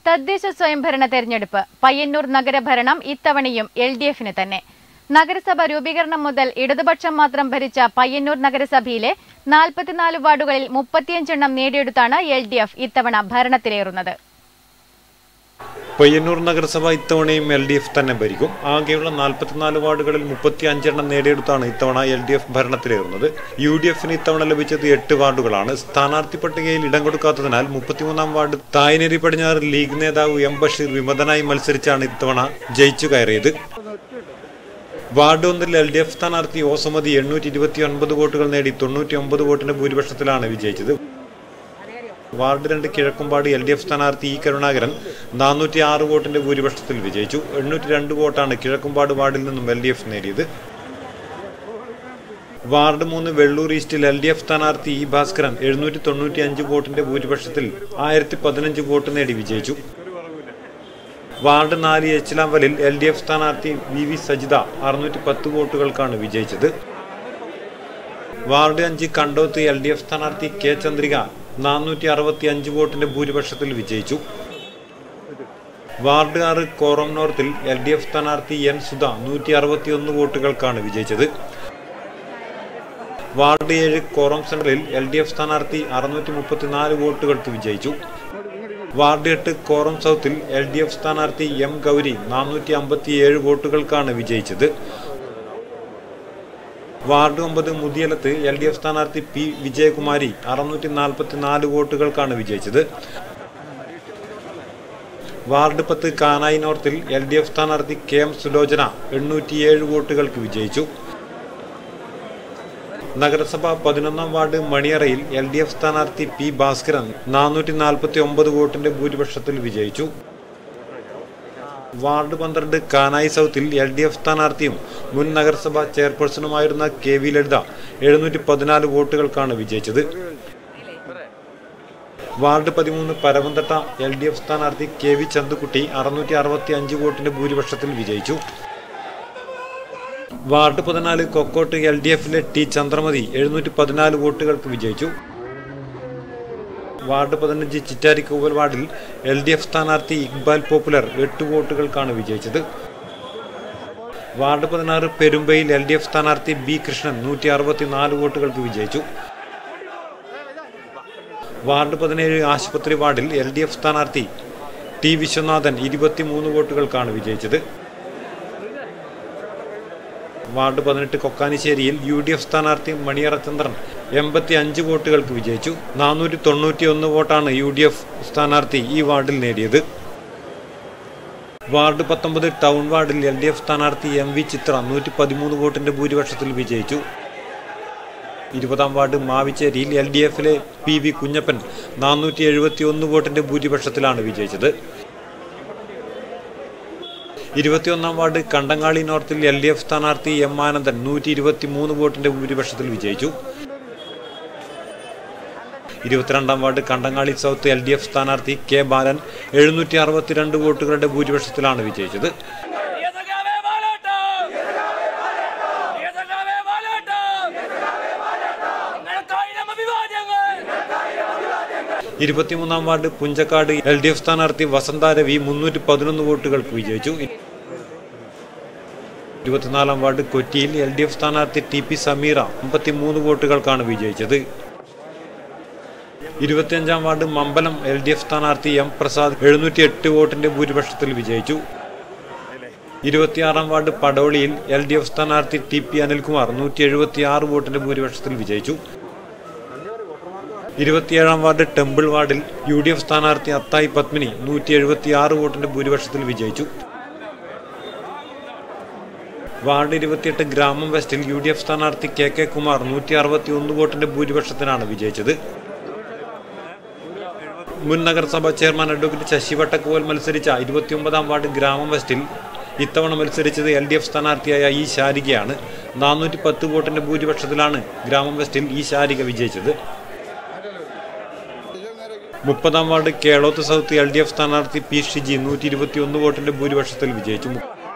തദ്ദേശ സ്വയംഭരണ തെരഞ്ഞെടുപ്പ് പയ്യന്നൂർ നഗരഭരണം ഇത്തവണയും എൽ ഡി എഫിന് തന്നെ നഗരസഭ രൂപീകരണം മുതൽ ഇടതുപക്ഷം മാത്രം ഭരിച്ച പയ്യന്നൂർ നഗരസഭയിലെ നാൽപ്പത്തിനാല് വാർഡുകളിൽ മുപ്പത്തിയഞ്ചെണ്ണം നേടിയെടുത്താണ് എൽ ഡി എഫ് ഇത്തവണ ഭരണത്തിലേറുന്നത് പയ്യന്നൂർ നഗരസഭ ഇത്തവണയും എൽ ഡി എഫ് തന്നെ ഭരിക്കും ആകെയുള്ള നാൽപ്പത്തിനാല് വാർഡുകളിൽ മുപ്പത്തി അഞ്ചെണ്ണം നേടിയെടുത്താണ് ഇത്തവണ എൽ ഡി എഫ് ഭരണത്തിലേറുന്നത് യു ഡി എഫിന് ഇത്തവണ ലഭിച്ചത് എട്ട് വാർഡുകളാണ് സ്ഥാനാർത്ഥി പട്ടികയിൽ ഇടം കൊടുക്കാത്തതിനാൽ മുപ്പത്തിമൂന്നാം വാർഡ് തായ്നേരി പടിഞ്ഞാറ് ലീഗ് നേതാവ് എം ബഷീർ വിമതനായി മത്സരിച്ചാണ് ഇത്തവണ ജയിച്ചു കയറിയത് വാർഡ് ഒന്നിൽ എൽ ഡി എഫ് സ്ഥാനാർത്ഥി ഓസമതി എണ്ണൂറ്റി ഇരുപത്തി ഒൻപത് വോട്ടുകൾ നേടി തൊണ്ണൂറ്റി ഒമ്പത് വോട്ടിന്റെ ഭൂരിപക്ഷത്തിലാണ് വിജയിച്ചത് വാർഡ് രണ്ട് കിഴക്കുംപാട് എൽ ഡി എഫ് സ്ഥാനാർത്ഥി ഇ കരുണാകരൻ നാനൂറ്റി ആറ് വോട്ടിന്റെ ഭൂരിപക്ഷത്തിൽ വിജയിച്ചു എണ്ണൂറ്റി രണ്ട് വോട്ടാണ് കിഴക്കുംപാട് വാർഡിൽ നിന്നും എൽ ഡി എഫ് നേടിയത് വാർഡ് മൂന്ന് വെള്ളൂർ ഈസ്റ്റിൽ എൽ ഡി എഫ് സ്ഥാനാർത്ഥി ഇ ഭാസ്കരൻ എഴുന്നൂറ്റി തൊണ്ണൂറ്റി അഞ്ച് വോട്ടിന്റെ ഭൂരിപക്ഷത്തിൽ ആയിരത്തി പതിനഞ്ച് വോട്ട് നേടി വിജയിച്ചു വാർഡ് നാല് എച്ചിലാമ്പലിൽ എൽ ഡി എഫ് സ്ഥാനാർത്ഥി വി വി സജിത അറുന്നൂറ്റി പത്ത് വോട്ടുകൾക്കാണ് വിജയിച്ചത് വാർഡ് അഞ്ച് കണ്ടോത്ത് എൽ ഡി എഫ് സ്ഥാനാർത്ഥി കെ ചന്ദ്രിക നാനൂറ്റി അറുപത്തി അഞ്ച് വോട്ടിന്റെ ഭൂരിപക്ഷത്തിൽ വിജയിച്ചു വാർഡ് ആറ് കോറം നോർത്തിൽ എൽ ഡി എഫ് സ്ഥാനാർത്ഥി എൻ സുധ നൂറ്റി അറുപത്തി ഒന്ന് വോട്ടുകൾക്കാണ് വിജയിച്ചത് വാർഡ് ഏഴ് കോറം സെൻട്രലിൽ എൽ ഡി എഫ് സ്ഥാനാർത്ഥി അറുന്നൂറ്റി മുപ്പത്തിനാല് വോട്ടുകൾക്ക് വിജയിച്ചു വാർഡ് എട്ട് കോറം സൗത്തിൽ എൽ ഡി എഫ് സ്ഥാനാർത്ഥി എം ഗൗരി നാനൂറ്റി അമ്പത്തിയേഴ് വോട്ടുകൾക്കാണ് വിജയിച്ചത് വാർഡ് ഒമ്പത് മുതിയലത്ത് എൽ ഡി എഫ് സ്ഥാനാർത്ഥി പി വിജയകുമാരി അറുന്നൂറ്റി നാൽപ്പത്തി നാല് വോട്ടുകൾക്കാണ് വിജയിച്ചത് വാർഡ് പത്ത് കാനായി നോർത്തിൽ എൽ ഡി എഫ് സ്ഥാനാർത്ഥി കെ എം സുലോചന എണ്ണൂറ്റിയേഴ് വോട്ടുകൾക്ക് വിജയിച്ചു നഗരസഭ പതിനൊന്നാം വാർഡ് മണിയറയിൽ എൽ ഡി എഫ് സ്ഥാനാർത്ഥി പി ഭാസ്കരൻ നാനൂറ്റി നാൽപ്പത്തി ഒമ്പത് വോട്ടിന്റെ ഭൂരിപക്ഷത്തിൽ വിജയിച്ചു വാർഡ് പന്ത്രണ്ട് കാനായി സൗത്തിൽ എൽ ഡി എഫ് സ്ഥാനാർത്ഥിയും മുൻ നഗരസഭാ ചെയർപേഴ്സണുമായിരുന്ന കെ വി ലളിത എഴുന്നൂറ്റി പതിനാല് വോട്ടുകൾക്കാണ് വിജയിച്ചത് വാർഡ് പതിമൂന്ന് പരവന്തട്ട എൽ ഡി എഫ് സ്ഥാനാർത്ഥി കെ വി ചന്തുക്കുട്ടി അറുന്നൂറ്റി അറുപത്തി അഞ്ച് വോട്ടിന്റെ ഭൂരിപക്ഷത്തിൽ വിജയിച്ചു വാർഡ് പതിനാല് കൊക്കോട്ട് എൽ ഡി എഫിലെ ടി ചന്ദ്രമതി എഴുന്നൂറ്റി പതിനാല് വോട്ടുകൾക്ക് വിജയിച്ചു വാർഡ് പതിനഞ്ച് ചിറ്റാരിക്കോവൽ വാർഡിൽ എൽ ഡി എഫ് സ്ഥാനാർത്ഥി ഇക്ബാൽ പോപ്പുലർ എട്ട് വോട്ടുകൾക്കാണ് വിജയിച്ചത് വാർഡ് പതിനാറ് പെരുമ്പയിൽ എൽ ഡി എഫ് സ്ഥാനാർത്ഥി ബി കൃഷ്ണൻ നൂറ്റി അറുപത്തിനാല് വോട്ടുകൾക്ക് വിജയിച്ചു വാർഡ് പതിനേഴ് ആശുപത്രി വാർഡിൽ എൽ ഡി എഫ് സ്ഥാനാർത്ഥി ടി വിശ്വനാഥൻ ഇരുപത്തിമൂന്ന് വോട്ടുകൾക്കാണ് വിജയിച്ചത് വാർഡ് പതിനെട്ട് കൊക്കാനിശ്ശേരിയിൽ യു ഡി എഫ് സ്ഥാനാർത്ഥി മണിയറ ചന്ദ്രൻ എൺപത്തി അഞ്ച് വോട്ടുകൾക്ക് വിജയിച്ചു നാനൂറ്റി തൊണ്ണൂറ്റി ഒന്ന് വോട്ടാണ് യു ഡി എഫ് സ്ഥാനാർത്ഥി ഈ വാർഡിൽ നേടിയത് വാർഡ് പത്തൊമ്പത് ടൗൺ വാർഡിൽ എൽ ഡി എഫ് സ്ഥാനാർത്ഥി എം വി ചിത്ര നൂറ്റി പതിമൂന്ന് വോട്ടിന്റെ ഭൂരിപക്ഷത്തിൽ വിജയിച്ചു ഇരുപതാം വാർഡ് മാവിച്ചേരിയിൽ എൽ ഡി എഫിലെ പി വി കുഞ്ഞപ്പൻ നാനൂറ്റി എഴുപത്തി ഒന്ന് വോട്ടിന്റെ ഭൂരിപക്ഷത്തിലാണ് വിജയിച്ചത് ഇരുപത്തിയൊന്നാം വാർഡ് കണ്ടങ്ങാളി നോർത്തിൽ എൽ ഡി എഫ് സ്ഥാനാർത്ഥി എം ആനന്ദൻ നൂറ്റി ഇരുപത്തി മൂന്ന് വോട്ടിന്റെ ഭൂരിപക്ഷത്തിൽ വിജയിച്ചു ഇരുപത്തിരണ്ടാം ward Kandangali south L D F സ്ഥാനാർത്ഥി കെ ബാലൻ എഴുന്നൂറ്റി അറുപത്തിരണ്ട് വോട്ടുകളുടെ ഭൂരിപക്ഷത്തിലാണ് വിജയിച്ചത് യേശുവേ വാലാട്ടം യേശുവേ വാലാട്ടം നിങ്ങൾക്കായിരം അഭിവാദ്യങ്ങൾ ഇരുപത്തിമൂന്നാം ward Punchakkad L D F സ്ഥാനാർത്ഥി വസന്ത രവി മുന്നൂറ്റി പതിനൊന്ന് വോട്ടുകൾക്ക് വിജയിച്ചു ഇരുപത്തിനാലാം വാർഡ് കൊച്ചിയിൽ എൽ ഡി എഫ് സ്ഥാനാർത്ഥി ടി പി സമീറ അമ്പത്തിമൂന്ന് വോട്ടുകൾക്കാണ് വിജയിച്ചത് ഇരുപത്തിയഞ്ചാം ward Mambalam L D F സ്ഥാനാർത്ഥി എം പ്രസാദ് എഴുന്നൂറ്റി എട്ട് വോട്ടിന്റെ ഭൂരിപക്ഷത്തിൽ വിജയിച്ചു ഇരുപത്തിയാറാം വാർഡ് പടോളിയിൽ എൽ ഡി എഫ് സ്ഥാനാർത്ഥി ടി പി അനിൽകുമാർ നൂറ്റി എഴുപത്തി ആറ് വോട്ടിന്റെ ഭൂരിപക്ഷത്തിൽ വിജയിച്ചു ഇരുപത്തിയേഴാം വാർഡ് ടെമ്പിൾ വാർഡിൽ യു ഡി എഫ് സ്ഥാനാർത്ഥി അത്തായി പത്മിനി നൂറ്റി എഴുപത്തി ആറ് വോട്ടിന്റെ ഭൂരിപക്ഷത്തിൽ വിജയിച്ചു വാർഡ് ഇരുപത്തിയെട്ട് ഗ്രാമം വെസ്റ്റിൽ യു ഡി എഫ് സ്ഥാനാർത്ഥി കെ കെ കുമാർ നൂറ്റി അറുപത്തി ഒന്ന് വോട്ടിന്റെ ഭൂരിപക്ഷത്തിനാണ് വിജയിച്ചത് മുൻ നഗരസഭാ ചെയർമാൻ അഡ്വക്കേറ്റ് ശശി വട്ടക്കോൽ മത്സരിച്ച ഇരുപത്തിയൊമ്പതാം വാർഡ് ഗ്രാമം വെസ്റ്റിൽ ഇത്തവണ മത്സരിച്ചത് എൽ ഡി എഫ് സ്ഥാനാർത്ഥിയായ ഇ ശാരികയാണ് നാനൂറ്റി പത്ത് വോട്ടിന്റെ ഭൂരിപക്ഷത്തിലാണ് ഗ്രാമം വെസ്റ്റിൽ ഈ ശാരിക വിജയിച്ചത് മുപ്പതാം ward Keloth south L D F സ്ഥാനാർത്ഥി പി ഷിജി നൂറ്റി ഇരുപത്തി ഒന്ന് വോട്ടിന്റെ ഭൂരിപക്ഷത്തിൽ വിജയിച്ചു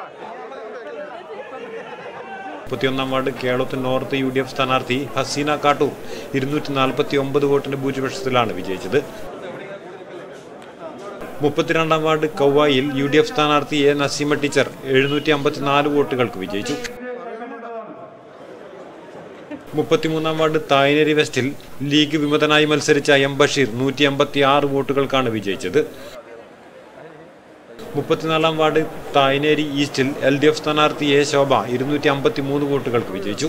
മുപ്പത്തിയൊന്നാം ward Keloth north U D F സ്ഥാനാർത്ഥി ഹസീന കാട്ടൂർ ഇരുന്നൂറ്റി നാൽപ്പത്തി ഒമ്പത് വോട്ടിന്റെ ഭൂരിപക്ഷത്തിലാണ് വിജയിച്ചത് മുപ്പത്തിരണ്ടാം വാർഡ് കൗവായിൽ യു ഡി എഫ് സ്ഥാനാർത്ഥി എ നസീമ ടീച്ചർ എഴുന്നൂറ്റി അമ്പത്തിനാല് വോട്ടുകൾക്ക് വിജയിച്ചു മുപ്പത്തിമൂന്നാം വാർഡ് തായനേരി വെസ്റ്റിൽ ലീഗ് വിമതനായി മത്സരിച്ച എം ബഷീർ നൂറ്റി അമ്പത്തി ആറ് വോട്ടുകൾക്കാണ് വിജയിച്ചത് മുപ്പത്തിനാലാം വാർഡ് തായനേരി ഈസ്റ്റിൽ എൽ ഡി എഫ് സ്ഥാനാർത്ഥി എ ശോഭ ഇരുന്നൂറ്റി അമ്പത്തി മൂന്ന് വോട്ടുകൾക്ക് വിജയിച്ചു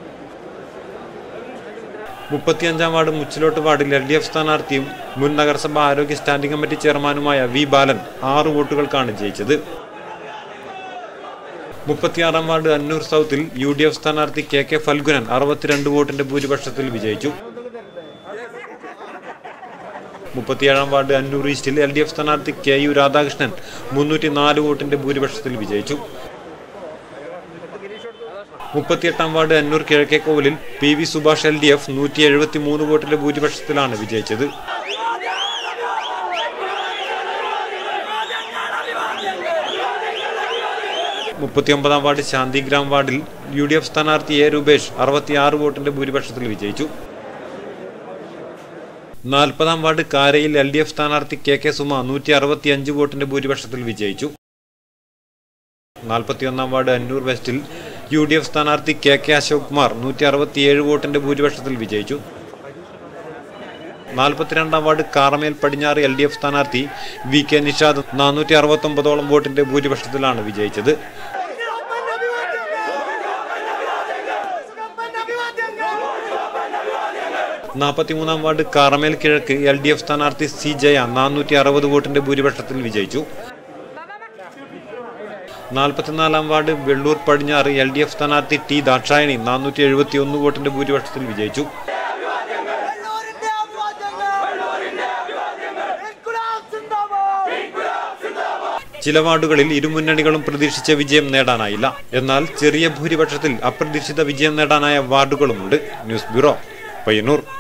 മുപ്പത്തിയഞ്ചാം വാർഡ് മുച്ചിലോട്ട് വാർഡിൽ എൽ ഡി എഫ് സ്ഥാനാർത്ഥിയും മുൻ നഗരസഭ ആരോഗ്യ സ്റ്റാൻഡിംഗ് കമ്മിറ്റി ചെയർമാനുമായ വി ബാലൻ ആറ് വോട്ടുകൾക്കാണ് ജയിച്ചത് മുപ്പത്തിയാറാം ward Annur south U D F സ്ഥാനാർത്ഥി കെ കെ ഫൽഗുനൻ അറുപത്തിരണ്ട് വോട്ടിന്റെ ഭൂരിപക്ഷത്തിൽ വിജയിച്ചു മുപ്പത്തിയേഴാം വാർഡ് അന്നൂർ ഈസ്റ്റിൽ എൽ ഡി എഫ് സ്ഥാനാർത്ഥി കെ യു രാധാകൃഷ്ണൻ മുന്നൂറ്റി നാല് വോട്ടിന്റെ ഭൂരിപക്ഷത്തിൽ വിജയിച്ചു മുപ്പത്തിയെട്ടാം വാർഡ് അന്നൂർ കിഴക്കേക്കോവിലിൽ P V Subhash L D F നൂറ്റി എഴുപത്തി മൂന്ന് വോട്ടിന്റെ ഭൂരിപക്ഷത്തിലാണ് വിജയിച്ചത് മുപ്പത്തിയൊമ്പതാം വാർഡ് ശാന്തിഗ്രാം വാർഡിൽ യു ഡി എഫ് സ്ഥാനാർത്ഥി എ രൂപേഷ് അറുപത്തിയാറ് വോട്ടിന്റെ ഭൂരിപക്ഷത്തിൽ വിജയിച്ചു നാൽപ്പതാം വാർഡ് കാരയിൽ എൽ ഡി എഫ് സ്ഥാനാർത്ഥി കെ കെ സുമ നൂറ്റി അറുപത്തിയഞ്ച് വോട്ടിന്റെ ഭൂരിപക്ഷത്തിൽ വിജയിച്ചു നാൽപ്പത്തിയൊന്നാം വാർഡ് അന്നൂർ വെസ്റ്റിൽ യു ഡി എഫ് സ്ഥാനാർത്ഥി കെ കെ അശോക് കുമാർ നൂറ്റി അറുപത്തിയേഴ് വോട്ടിന്റെ ഭൂരിപക്ഷത്തിൽ വിജയിച്ചു നാൽപ്പത്തിരണ്ടാം വാർഡ് കാറമേൽ പടിഞ്ഞാറ് എൽ ഡി എഫ് സ്ഥാനാർത്ഥി വി കെ നിഷാദ് നാനൂറ്റി അറുപത്തൊമ്പതോളം വോട്ടിന്റെ ഭൂരിപക്ഷത്തിലാണ് വിജയിച്ചത് നാൽപ്പത്തിമൂന്നാം വാർഡ് കാറമേൽ കിഴക്ക് എൽ ഡി എഫ് സ്ഥാനാർത്ഥി സി ജയ നാനൂറ്റി അറുപത് വോട്ടിന്റെ ഭൂരിപക്ഷത്തിൽ വിജയിച്ചു നാൽപ്പത്തിനാലാം വാർഡ് വെള്ളൂർ പടിഞ്ഞാറ് എൽ ഡി എഫ് സ്ഥാനാർത്ഥി ടി ദാക്ഷായണി നാനൂറ്റി എഴുപത്തി ഒന്ന് വോട്ടിന്റെ ഭൂരിപക്ഷത്തിൽ വിജയിച്ചു വെള്ളൂരിന്റെ അഭിവാദ്യങ്ങൾ ഇൻകുലാബ് സിന്ദാബാദ് ചില വാർഡുകളിൽ ഇരുമുന്നണികളും പ്രതീക്ഷിച്ച വിജയം നേടാനായില്ല എന്നാൽ ചെറിയ ഭൂരിപക്ഷത്തിൽ അപ്രതീക്ഷിത വിജയം നേടാനായ വാർഡുകളുമുണ്ട് ന്യൂസ് ബ്യൂറോ പയ്യന്നൂർ